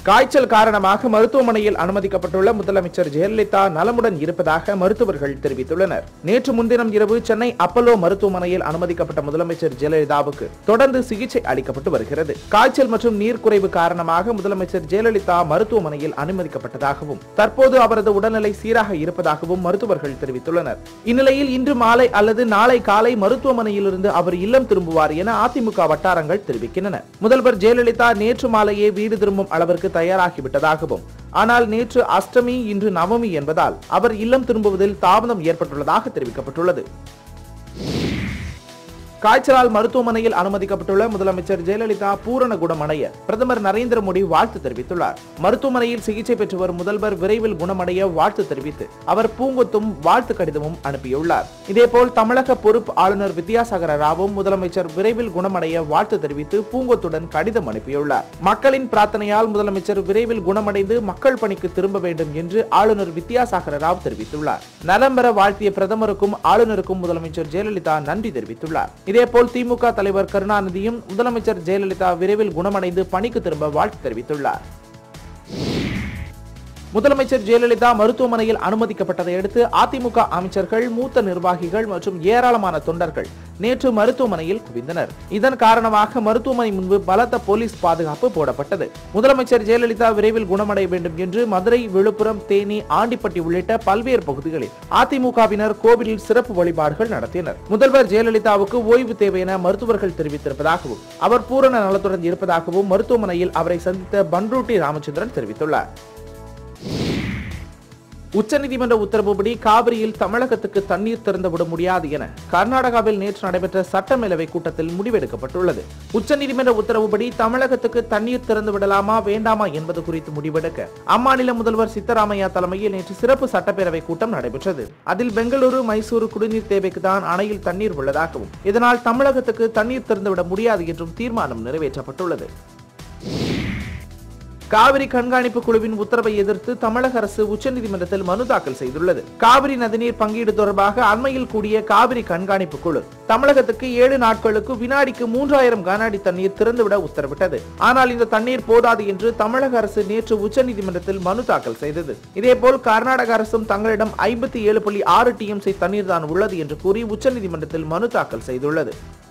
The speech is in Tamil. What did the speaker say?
காய்ச்சல் காரணமாக மருத்துவமனையில் அனுமதிக்கப்பட்டுள்ள முதலமைச்சர் ஜெயலலிதா நலமுடன் இருப்பதாக மருத்துவர்கள் தெரிவித்துள்ளனர் நேற்று முன்தினம் இரவு சென்னை அப்பல்லோ மருத்துவமனையில் அனுமதிக்கப்பட்ட முதலமைச்சர் ஜெயலலிதாவுக்கு தொடர்ந்து சிகிச்சை அளிக்கப்பட்டு வருகிறது காய்ச்சல் மற்றும் நீர்க்குறைவு காரணமாக முதலமைச்சர் ஜெயலலிதா மருத்துவமனையில் அனுமதிக்கப்பட்டதாகவும் தற்போது அவரது உடல்நிலை சீராக இருப்பதாகவும் மருத்துவர்கள் தெரிவித்துள்ளனர் இந்நிலையில் இன்று மாலை அல்லது நாளை காலை மருத்துவமனையிலிருந்து அவர் இல்லம் திரும்புவார் என அதிமுக வட்டாரங்கள் தெரிவிக்கின்றன முதல்வர் ஜெயலலிதா நேற்று மாலையே வீடு திரும்பும் அளவிற்கு தயாராகிவிட்டதாகவும் ஆனால் நேற்று அஷ்டமி இன்று நவமி என்பதால் அவர் இல்லம் திரும்புவதில் தாமதம் ஏற்பட்டுள்ளதாக தெரிவிக்கப்பட்டுள்ளது காய்ச்சலால் மருத்துவமனையில் அனுமதிக்கப்பட்டுள்ள முதலமைச்சர் ஜெயலலிதா பூரண குணமடைய பிரதமர் நரேந்திர மோடி வாழ்த்து தெரிவித்துள்ளார் மருத்துவமனையில் சிகிச்சை பெற்று வரும் முதல்வர் விரைவில் குணமடைய வாழ்த்து தெரிவித்து அவர் பூங்கொத்தும் வாழ்த்து கடிதமும் அனுப்பியுள்ளார் இதேபோல் தமிழக பொறுப்பு ஆளுநர் வித்யாசாகர ராவும் முதலமைச்சர் விரைவில் குணமடைய வாழ்த்து தெரிவித்து பூங்கொத்துடன் கடிதம் அனுப்பியுள்ளார் மக்களின் பிரார்த்தனையால் முதலமைச்சர் விரைவில் குணமடைந்து மக்கள் பணிக்கு திரும்ப வேண்டும் என்று ஆளுநர் வித்யாசாகர ராவ் தெரிவித்துள்ளார் நலம் பெற வாழ்த்திய பிரதமருக்கும் ஆளுநருக்கும் முதலமைச்சர் ஜெயலலிதா நன்றி தெரிவித்துள்ளார் இதேபோல் திமுக தலைவர் கருணாநிதியும் முதலமைச்சர் ஜெயலலிதா விரைவில் குணமடைந்து பணிக்கு திரும்ப வாழ்த்து தெரிவித்துள்ளார் முதலமைச்சர் ஜெயலலிதா மருத்துவமனையில் அனுமதிக்கப்பட்டதை அடுத்து அதிமுக அமைச்சர்கள் மூத்த நிர்வாகிகள் மற்றும் ஏராளமான தொண்டர்கள் நேற்று மருத்துவமனையில் குவிந்தனர் இதன் காரணமாக மருத்துவமனை முன்பு பலத்த போலீஸ் பாதுகாப்பு போடப்பட்டது முதலமைச்சர் ஜெயலலிதா விரைவில் குணமடைய வேண்டும் என்று மதுரை விழுப்புரம் தேனி ஆண்டிப்பட்டி உள்ளிட்ட பல்வேறு பகுதிகளில் அதிமுகவினர் கோவிலில் சிறப்பு வழிபாடுகள் நடத்தினர் முதல்வர் ஜெயலலிதாவுக்கு ஓய்வு தேவை என மருத்துவர்கள் தெரிவித்திருப்பதாகவும் அவர் பூரண நலத்துடன் இருப்பதாகவும் மருத்துவமனையில் அவரை சந்தித்த பன்ருட்டி ராமச்சந்திரன் தெரிவித்துள்ளார் உச்சநீதிமன்ற உத்தரவுப்படி காவிரியில் தமிழகத்துக்கு தண்ணீர் திறந்துவிட முடியாது என கர்நாடகாவில் நேற்று நடைபெற்ற சட்டமேலவை கூட்டத்தில் முடிவெடுக்கப்பட்டுள்ளது உச்சநீதிமன்ற உத்தரவுப்படி தமிழகத்துக்கு தண்ணீர் திறந்து விடலாமா வேண்டாமா என்பது குறித்து முடிவெடுக்க அம்மாநில முதல்வர் சித்தராமையா தலைமையில் நேற்று சிறப்பு சட்டப்பேரவை கூட்டம் நடைபெற்றது அதில் பெங்களூரு மைசூரு குடிநீர் தேவைக்கு தான் அணையில் தண்ணீர் உள்ளதாகவும் இதனால் தமிழகத்துக்கு தண்ணீர் திறந்துவிட முடியாது என்றும் தீர்மானம் நிறைவேற்றப்பட்டுள்ளது காவிரி கண்காணிப்பு குழுவின் உத்தரவை எதிர்த்து தமிழக அரசு உச்சநீதிமன்றத்தில் மனு தாக்கல் செய்துள்ளது காவிரி நதிநீர் பங்கீடு தொடர்பாக அண்மையில் கூடிய காவிரி கண்காணிப்பு குழு தமிழகத்துக்கு ஏழு நாட்களுக்கு வினாடிக்கு மூன்றாயிரம் கன அடி தண்ணீர் திறந்துவிட உத்தரவிட்டது ஆனால் இந்த தண்ணீர் போதாது என்று தமிழக அரசு நேற்று உச்சநீதிமன்றத்தில் மனு தாக்கல் செய்தது இதேபோல் கர்நாடக அரசும் தங்களிடம் ஐம்பத்தி ஏழு புள்ளி ஆறு டிஎம்சி தண்ணீர் தான் உள்ளது என்று கூறி உச்சநீதிமன்றத்தில் மனு தாக்கல் செய்துள்ளது